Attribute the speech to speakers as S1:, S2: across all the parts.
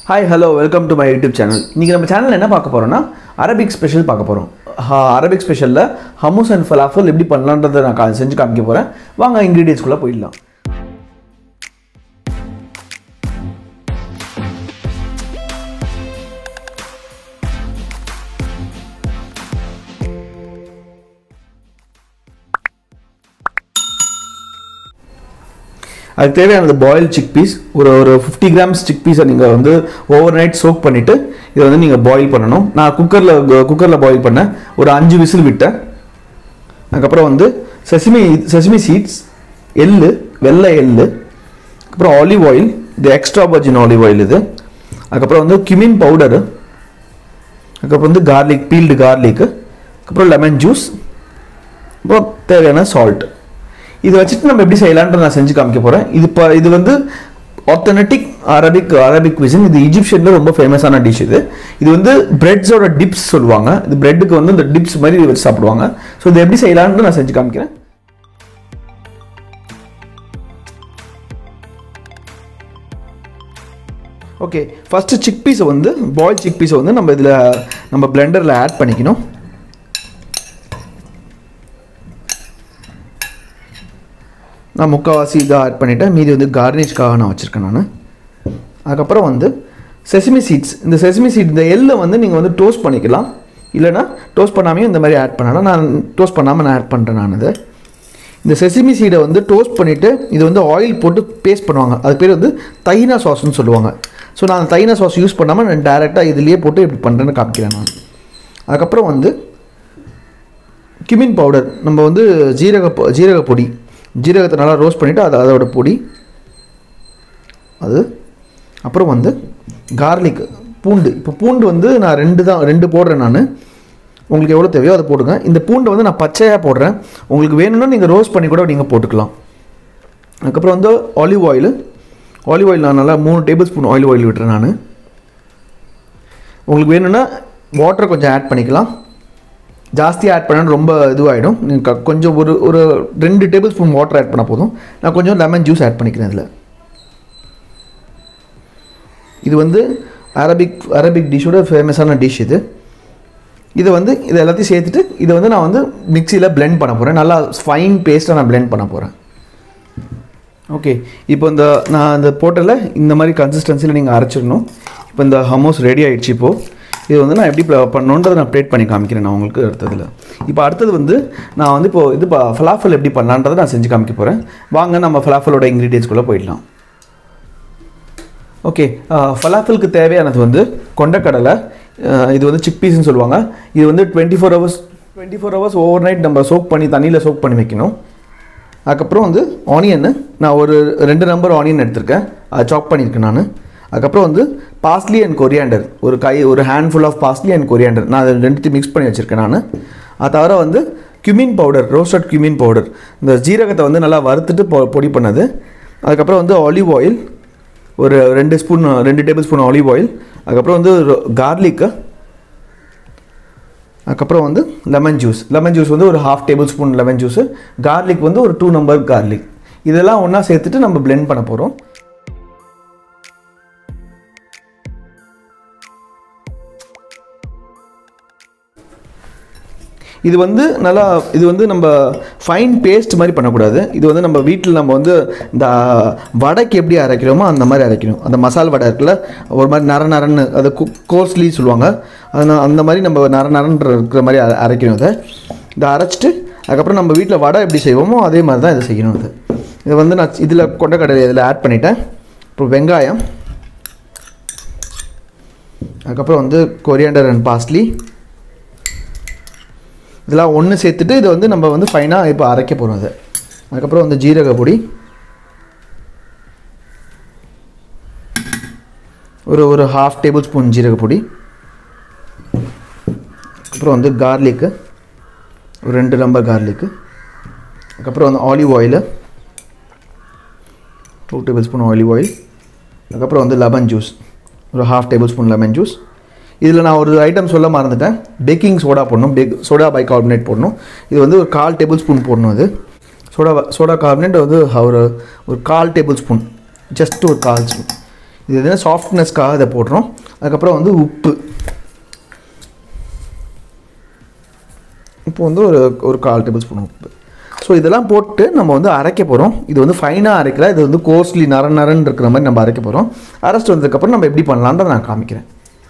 S1: hi hello welcome to my YouTube channel இன்றைக்கி நம்ம channel என்ன பார்க்க போகிறோம்னா அரபிக் ஸ்பெஷல் பார்க்க போகிறோம் அரபிக் ஸ்பெஷலில் ஹமூஸ் அண்ட் ஃபலாஃபல் எப்படி பண்ணலான்றதை நான் கா- செஞ்சு காமிக்க போகிறேன் வாங்க இன்க்ரீடியன்ஸ்குள்ளே போயிடலாம் அதுக்கு தேவையானது பாயில் சிக் பீஸ் ஒரு ஒரு ஃபிஃப்டி கிராம்ஸ் சிக் பீஸை நீங்கள் வந்து ஓவர் நைட் சோக் பண்ணிவிட்டு இதை வந்து நீங்கள் பாயில் பண்ணணும் நான் குக்கரில் குக்கரில் பாயில் பண்ணேன் ஒரு அஞ்சு விசில் விட்டேன் அதுக்கப்புறம் வந்து செசிமி செசிமி சீட்ஸ் எள்ளு வெள்ளை எள்ளு அப்புறம் ஆலிவ் ஆயில் இது எக்ஸ்ட்ரா வர்ஜின் ஆலிவ் ஆயில் இது அதுக்கப்புறம் வந்து கிமின் பவுடரு அதுக்கப்புறம் வந்து கார்லிக் பீல்டு கார்லிக்கு அப்புறம் லெமன் ஜூஸ் அப்புறம் தேவையான சால்ட் இது வச்சுட்டு நம்ம எப்படி செய்யலான்ற நான் செஞ்சு காமிக்க போகிறேன் இது இப்போ இது வந்து ஆத்தென்டிக் அரபிக் அரபிக் cuisine இது இஜிப்ஷியனில் ரொம்ப ஃபேமஸான டிஷ் இது இது வந்து பிரெட்ஸோட டிப்ஸ் சொல்லுவாங்க இது பிரெட்டுக்கு வந்து இந்த டிப்ஸ் மாதிரி வச்சு சாப்பிடுவாங்க ஸோ இது எப்படி செய்யலான்னு நான் செஞ்சு காமிக்கிறேன் ஓகே ஃபஸ்ட்டு சிக் பீஸை வந்து பாயில் சிக் பீஸை வந்து நம்ம இதில் நம்ம பிளெண்டரில் ஆட் பண்ணிக்கணும் நான் முக்கால்வாசி இதை ஆட் பண்ணிட்டேன் மீதி வந்து கார்னிஷ்காக நான் வச்சுருக்கேன் நான் அதுக்கப்புறம் வந்து செசமி சீட்ஸ் இந்த செசமி சீட் இந்த எள்ளை வந்து நீங்கள் வந்து டோஸ்ட் பண்ணிக்கலாம் இல்லைனா டோஸ்ட் பண்ணாமையும் இந்த மாதிரி ஆட் பண்ணலாம் நான் டோஸ்ட் பண்ணாமல் நான் ஆட் பண்ணுறேன் நான் இதை இந்த செசிமி சீடை வந்து டோஸ்ட் பண்ணிவிட்டு இது வந்து ஆயில் போட்டு பேஸ்ட் பண்ணுவாங்க அது பேர் வந்து தைனா சாஸ்னு சொல்லுவாங்க ஸோ நான் தைனா சாஸ் யூஸ் பண்ணாமல் நான் டேரெக்டாக இதுலேயே போட்டு எப்படி பண்ணுறேன்னு காமிக்கிறேன் நான் அதுக்கப்புறம் வந்து கிமின் பவுடர் நம்ம வந்து ஜீரக பொ- ஜீரக பொடி ஜீரகத்தை நல்லா ரோஸ்ட் பண்ணிவிட்டு அது அதோட பொடி அது அப்புறம் வந்து கார்லிக் பூண்டு இப்போ பூண்டு வந்து நான் ரெண்டு தான் ரெண்டு போடுறேன் நான் உங்களுக்கு எவ்வளோ தேவையோ அதை போடுங்க இந்த பூண்டை வந்து நான் பச்சையாக போடுறேன் உங்களுக்கு வேணும்னா நீங்கள் ரோஸ்ட் பண்ணி கூட நீங்கள் போட்டுக்கலாம் அதுக்கப்புறம் வந்து ஆலிவ் ஆயில் ஆலிவ் ஆயில் நான் நல்லா மூணு டேபிள் ஸ்பூன் ஆலிவ் ஆயில் விட்டுறேன் நான் உங்களுக்கு வேணும்னா வாட்டர் கொஞ்சம் ஆட் பண்ணிக்கலாம் ஜாஸ்தி ஆட் பண்ணால் ரொம்ப இதுவாகிடும் நீங்கள் கொஞ்சம் ஒரு ஒரு ரெண்டு டேபிள் ஸ்பூன் வாட்டர் ஆட் பண்ணால் போதும் நான் கொஞ்சம் லெமன் ஜூஸ் ஆட் பண்ணிக்கிறேன் இதில் இது வந்து அரபிக் அரபிக் டிஷ்ஷோட ஃபேமஸான டிஷ் இது இதை வந்து இது எல்லாத்தையும் சேர்த்துட்டு இதை வந்து நான் வந்து மிக்சியில் blend பண்ண போகிறேன் நல்லா ஃபைன் பேஸ்ட்டாக நான் blend பண்ண போகிறேன் ஓகே இப்போ இந்த நான் இந்த போட்டல இந்த மாதிரி கன்சிஸ்டன்சியில் நீங்கள் அரைச்சிடணும் இப்போ இந்த ஹமோஸ் ரெடி ஆயிடுச்சு இப்போது இது வந்து நான் எப்படி pla- பண்ணணுன்றதை நான் ப்ளேட் பண்ணி காமிக்கிறேன் நான் உங்களுக்கு அடுத்ததில் இப்போ அடுத்தது வந்து நான் வந்து இப்போ இது ஃபலாஃபல் எப்படி பண்ணலான்றதை நான் செஞ்சு காமிக்க போகிறேன் வாங்க நம்ம ஃபலாஃபலோட இன்க்ரீடியன்ஸ்குள்ளே போயிடலாம் ஓகே ஃபலாஃபலுக்கு தேவையானது வந்து கொண்டக்கடலை அஹ், இது வந்து சிக் பீஸ்னு சொல்லுவாங்க இது வந்து twenty four hours twenty four hours over night நம்ம சோக் பண்ணி தண்ணியில் சோக் பண்ணி வைக்கணும் அதுக்கப்புறம் வந்து ஆனியன் நான் ஒரு ரெண்டு நம்பர் ஆனியன் எடுத்திருக்கேன் அதை சாப் பண்ணியிருக்கேன் நான் அதுக்கப்புறம் வந்து பாஸ்லி அண்ட் கொரியாண்டர் ஒரு கை ஒரு handful of parsley and coriander நான் அதை ரெண்டுத்தையும் மிக்ஸ் பண்ணி வச்சுருக்கேன் நான் அது தவிர வந்து cumin powder roasted cumin powder இந்த ஜீரகத்தை வந்து நல்லா வறுத்துட்டு பொ பொடி பண்ணது அதுக்கப்புறம் வந்து ஆலிவ் ஆயில் ஒரு ரெண்டு ஸ்பூன் ரெண்டு டேபிள் ஸ்பூன் ஆலிவ் ஆயில் அதுக்கப்புறம் வந்து கார்லிக்கு அதுக்கப்புறம் வந்து லெமன் ஜூஸ் லெமன் ஜூஸ் வந்து ஒரு half tablespoon lemon juice garlic வந்து ஒரு டூ நம்பர் கார்லிக் இதெல்லாம் ஒன்றா சேர்த்துட்டு நம்ம blend பண்ண போகிறோம் இது வந்து நல்லா இது வந்து நம்ம ஃபைன் பேஸ்ட் மாதிரி பண்ணக்கூடாது இது வந்து நம்ம வீட்டில் நம்ம வந்து இந்த வடைக்கு எப்படி அரைக்கிறோமோ அந்த மாதிரி அரைக்கணும் அந்த மசால் வடை இருக்குல்ல ஒரு மாதிரி நர நரன்னு அது கோர்ஸ்லி சொல்லுவாங்க அது நான் அந்த மாதிரி நம்ம நர நரன்ற இருக்கிற மாதிரி அரை- அரைக்கணும் இதை இதை அரைச்சிட்டு அதுக்கப்புறம் நம்ம வீட்டில் வடை எப்படி செய்வோமோ அதே மாதிரி தான் இதை செய்யணும் இது இது வந்து நான் இதில் கொண்டக்கடலை இதில் ஆட் பண்ணிட்டேன் அப்புறம் வெங்காயம் அதுக்கப்புறம் வந்து கொரியாண்டர் அண்ட் பாஸ்லி இதெல்லாம் ஒன்று சேர்த்துட்டு இதை வந்து நம்ம வந்து ஃபைனாக இப்போ அரைக்க போகிறோம் அதை அதுக்கப்புறம் வந்து ஜீரக பொடி ஒரு ஒரு ஹாஃப் டேபிள் ஸ்பூன் ஜீரக பொடி அப்புறம் வந்து கார்லிக்கு ஒரு ரெண்டு நம்பர் கார்லிக்கு அதுக்கப்புறம் வந்து olive oil two tablespoon olive oil அதுக்கப்புறம் வந்து லெமன் ஜூஸ் ஒரு half tablespoon lemon juice இதில் நான் ஒரு ஐட்டம் சொல்ல மறந்துட்டேன் பேக்கிங் சோடா போடணும் பேக் சோடா பை கார்பனேட் போடணும் இது வந்து ஒரு கால் டேபிள் ஸ்பூன் போடணும் அது சோடா சோடா கார்பனேட் வந்து ஒரு ஒரு கால் டேபிள் ஸ்பூன் ஜஸ்ட் ஒரு கால் ஸ்பூன் இது எதுனா சாஃப்ட்னஸ்க்காக இதை போடுறோம் அதுக்கப்புறம் வந்து உப்பு இப்போ வந்து ஒரு ஒரு கால் டேபிள் ஸ்பூன் உப்பு ஸோ இதெல்லாம் போட்டு நம்ம வந்து அரைக்க போகிறோம் இது வந்து ஃபைனாக அரைக்கல இது வந்து கோஸ்ட்லி நர நரன்னு இருக்கிற மாதிரி நம்ம அரைக்க போகிறோம் அரைச்சிட்டு வந்ததுக்கப்புறம் நம்ம எப்படி பண்ணலான்றத நான் காமிக்கிறேன்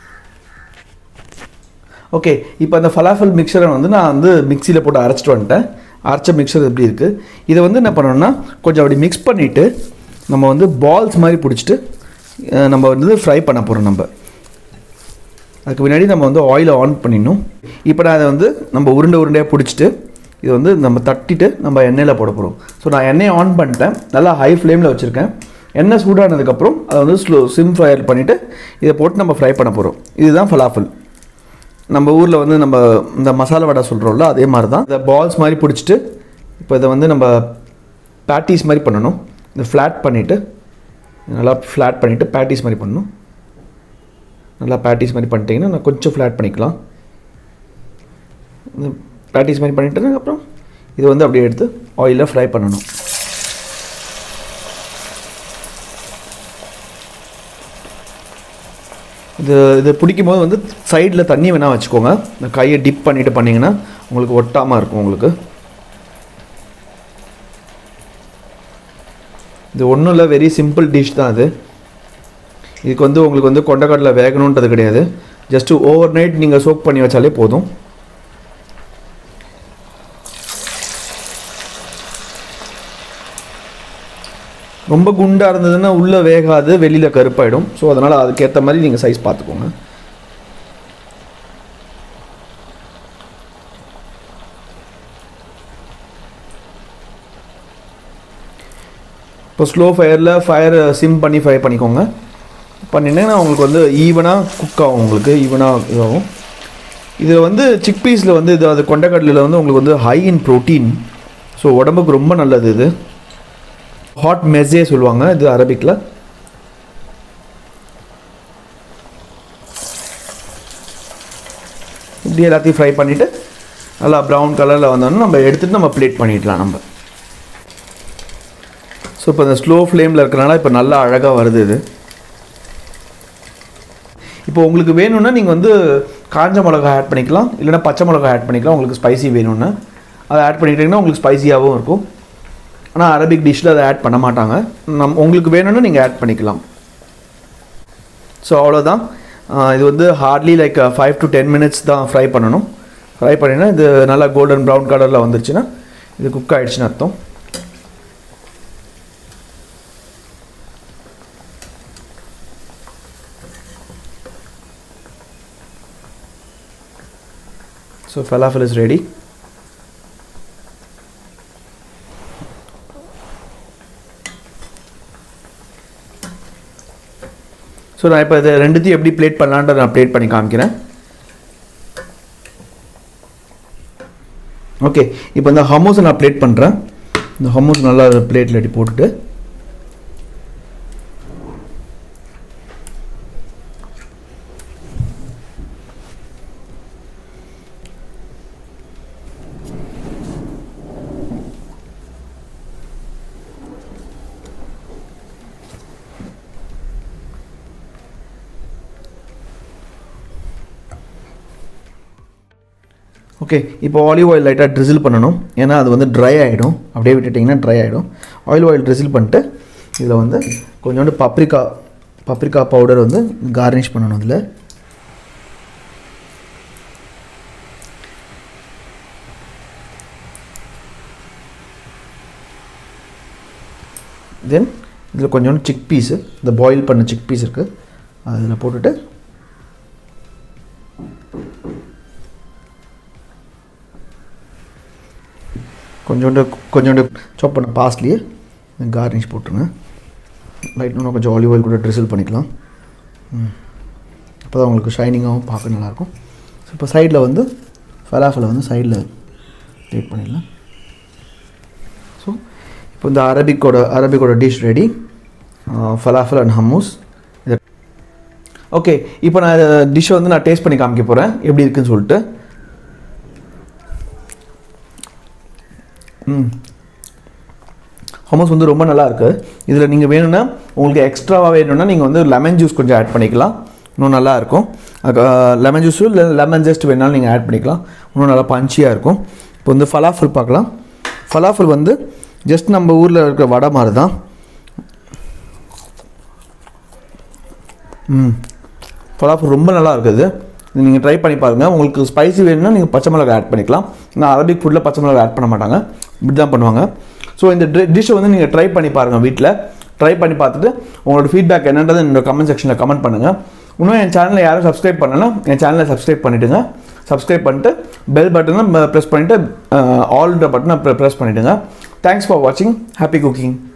S1: ஓகே இப்போ அந்த ஃபலாஃபல் மிக்சரை வந்து நான் வந்து மிக்சியில் போட்டு அரைச்சிட்டு வந்துட்டேன் அரைச்ச மிக்சர் எப்படி இருக்குது இதை வந்து என்ன பண்ணணும்னா கொஞ்சம் அப்படி மிக்ஸ் பண்ணிவிட்டு நம்ம வந்து பால்ஸ் மாதிரி பிடிச்சிட்டு அஹ், நம்ம வந்து ஃப்ரை பண்ண போகிறோம் நம்ம அதுக்கு முன்னாடி நம்ம வந்து ஆயிலை ஆன் பண்ணிடணும் இப்போ நான் அதை வந்து நம்ம உருண்டை உருண்டையாக பிடிச்சிட்டு இது வந்து நம்ம தட்டிட்டு நம்ம எண்ணெயில் போட போகிறோம் ஸோ நான் எண்ணெயை ஆன் பண்ணிட்டேன் நல்லா ஹை ஃப்ளேமில் வச்சுருக்கேன் எண்ணெய் சூடானதுக்கப்புறம் அதை வந்து ஸ்லோ சிம் ஃபயர் பண்ணிவிட்டு இதை போட்டு நம்ம ஃப்ரை பண்ண போகிறோம் இதுதான் ஃபலாஃபல் நம்ம ஊரில் வந்து நம்ம இந்த மசாலா வடை சொல்கிறோம்ல அதே மாதிரி தான் இந்த பால்ஸ் மாதிரி பிடிச்சிட்டு இப்போ இதை வந்து நம்ம பேட்டிஸ் மாதிரி பண்ணணும் இந்த ஃப்ளாட் பண்ணிவிட்டு நல்லா ஃப்ளாட் பண்ணிவிட்டு பேட்டிஸ் மாதிரி பண்ணணும் நல்லா பேட்டிஸ் மாதிரி பண்ணிட்டீங்கன்னா நான் கொஞ்சம் ஃப்ளாட் பண்ணிக்கலாம் பேட்டிஸ் மாதிரி பண்ணிட்டு அப்புறம் இது வந்து அப்படியே எடுத்து ஆயிலில் ஃப்ரை பண்ணணும் இது இது பிடிக்கும் போது வந்து சைடில் தண்ணி வேணால் வச்சுக்கோங்க இந்த கையை டிப் பண்ணிட்டு பண்ணிங்கன்னா உங்களுக்கு ஒட்டாமல் இருக்கும் உங்களுக்கு இது ஒன்றும் இல்லை வெரி சிம்பிள் டிஷ் தான் அது இதுக்கு வந்து உங்களுக்கு வந்து கொண்டக்கடலை வேகணுன்றது கிடையாது ஜஸ்ட்டு ஓவர் நைட் நீங்கள் சோக் பண்ணி வச்சாலே போதும் ரொம்ப குண்டாக இருந்ததுன்னா உள்ளே வேகாது வெளியில் கருப்பாயிடும் ஸோ அதனால் அதுக்கேற்ற மாதிரி நீங்கள் சைஸ் பார்த்துக்கோங்க இப்போ ஸ்லோ ஃபயரில் ஃபயர் சிம் பண்ணி ஃப்ரை பண்ணிக்கோங்க பண்ணினீங்கன்னா உங்களுக்கு வந்து ஈவனாக குக் ஆகும் உங்களுக்கு ஈவனாக இதாகும் இதில் வந்து சிக் பீஸில் வந்து இது அது கொண்டக்கடலில் வந்து உங்களுக்கு வந்து ஹை இன் ப்ரோட்டீன் ஸோ உடம்புக்கு ரொம்ப நல்லது இது ஹாட் மெஸ்ஸே சொல்லுவாங்க இது அரபிக்கில் இப்படி எல்லாத்தையும் ஃப்ரை பண்ணிவிட்டு நல்லா ப்ரௌன் கலரில் வந்தோன்னா நம்ம எடுத்துகிட்டு நம்ம ப்ளேட் பண்ணிடலாம் நம்ம ஸோ இப்போ இந்த ஸ்லோ ஃப்ளேமில் இருக்கிறனால இப்போ நல்லா அழகாக வருது இது இப்போ உங்களுக்கு வேணும்னா நீங்கள் வந்து காஞ்ச மிளகா ஆட் பண்ணிக்கலாம் இல்லைன்னா பச்சை மிளகா ஆட் பண்ணிக்கலாம் உங்களுக்கு ஸ்பைசி வேணும்னா அதை ஆட் பண்ணிட்டீங்கன்னா உங்களுக்கு ஸ்பைசியாகவும் இருக்கும் ஆனால் அரபிக் டிஷ்ஷில் அதை ஆட் பண்ண மாட்டாங்க நம் உங்களுக்கு வேணும்னா நீங்கள் ஆட் பண்ணிக்கலாம் ஸோ அவ்வளோதான் ஆஹ் இது வந்து hardly like five to ten minutes தான் ஃப்ரை பண்ணணும் ஃப்ரை பண்ணினா இது நல்லா கோல்டன் ப்ரௌன் கலரில் வந்துருச்சுன்னா இது குக் ஆகிடுச்சுன்னு அர்த்தம் so falafel is ready so நான் இப்போ இதை ரெண்டுத்தையும் எப்படி பிளேட் பண்ணலான்றத நான் பிளேட் பண்ணி காமிக்கிறேன் ஓகே இப்போ இந்த ஹமோஸை நான் பிளேட் பண்ணுறேன் இந்த ஹமோஸ் நல்லா பிளேட்டில் அடி போட்டுட்டு ஓகே இப்போ ஆலிவ் ஆயில் லைட்டாக ட்ரிசில் பண்ணணும் ஏன்னா அது வந்து ட்ரை ஆகிடும் அப்படியே விட்டுட்டிங்கன்னா ட்ரை ஆகிடும் ஆலிவ் ஆயில் ட்ரிசில் பண்ணிட்டு இதில் வந்து கொஞ்சோண்டு பப்ரிக்கா பப்ரிக்கா பவுடர் வந்து கார்னிஷ் பண்ணணும் இதில் தென் இதில் கொஞ்சோண்டு சிக் பீஸு இந்த பாயில் பண்ண சிக் பீஸ் இருக்குது அதில் போட்டுட்டு கொஞ்சோண்டு கொஞ்சோண்டு சாப் பண்ண பாஸ்லேயே கார்னிஷ் போட்டுருங்க லைட் இன்னும் கொஞ்சம் ஆலிவ் ஆயில் கூட ட்ரிசில் பண்ணிக்கலாம் அப்போ தான் உங்களுக்கு ஷைனிங்காகவும் பார்க்க நல்லாயிருக்கும் ஸோ இப்போ சைடில் வந்து ஃபலாஃபில் வந்து சைடில் லேட் பண்ணிடலாம் ஸோ இப்போ இந்த அரபிக்கோட அரபிக்கோட dish ready falafel and hummus இது ஓகே இப்போ நான் டிஷ்ஷை வந்து நான் டேஸ்ட் பண்ணி காமிக்க போகிறேன் எப்படி இருக்குன்னு சொல்லிட்டு ம் ஹமோஸ் வந்து ரொம்ப நல்லா இருக்குது இதில் நீங்கள் வேணும்னா உங்களுக்கு எக்ஸ்ட்ராவாக வேணும்னா நீங்கள் வந்து லெமன் ஜூஸ் கொஞ்சம் ஆட் பண்ணிக்கலாம் இன்னும் நல்லா இருக்கும் லெமன் ஜூஸும் இல்லை லெமன் ஜஸ்ட் வேணாலும் நீங்கள் ஆட் பண்ணிக்கலாம் இன்னும் நல்லா பஞ்சியாக இருக்கும் இப்போ வந்து ஃபலாஃபல் பார்க்கலாம் ஃபலாஃபல் வந்து ஜஸ்ட் நம்ம ஊரில் இருக்கிற வடை மாதிரி தான் ம் ஃபலாஃபல் ரொம்ப நல்லா இருக்குது இது நீங்கள் ட்ரை பண்ணி பாருங்கள் உங்களுக்கு ஸ்பைசி வேணும்னா நீங்கள் பச்சை மிளகா ஆட் பண்ணிக்கலாம் நான் அரபிக் ஃபுட்டில் பச்சை மிளகா ஆட் பண்ண மாட்டாங்க இப்படி தான் பண்ணுவாங்க ஸோ இந்த டிஷ்ஷை வந்து நீங்கள் ட்ரை பண்ணி பாருங்கள் வீட்டில் ட்ரை பண்ணி பார்த்துட்டு உங்களோட ஃபீட்பேக் என்னன்றது என்னோட கமெண்ட் செக்ஷனில் கமெண்ட் பண்ணுங்கள் இன்னும் என் சேனலை யாரும் சப்ஸ்கிரைப் பண்ணலன்னா என் சேனலை சப்ஸ்கிரைப் பண்ணிவிடுங்க சப்ஸ்கிரைப் பண்ணிட்டு பெல் பட்டனை ப்ரெஸ் பண்ணிவிட்டு ஆல்ன்ற பட்டனை ப்ரெஸ் பண்ணிவிடுங்க தேங்க்ஸ் ஃபார் வாட்சிங் ஹாப்பி குக்கிங்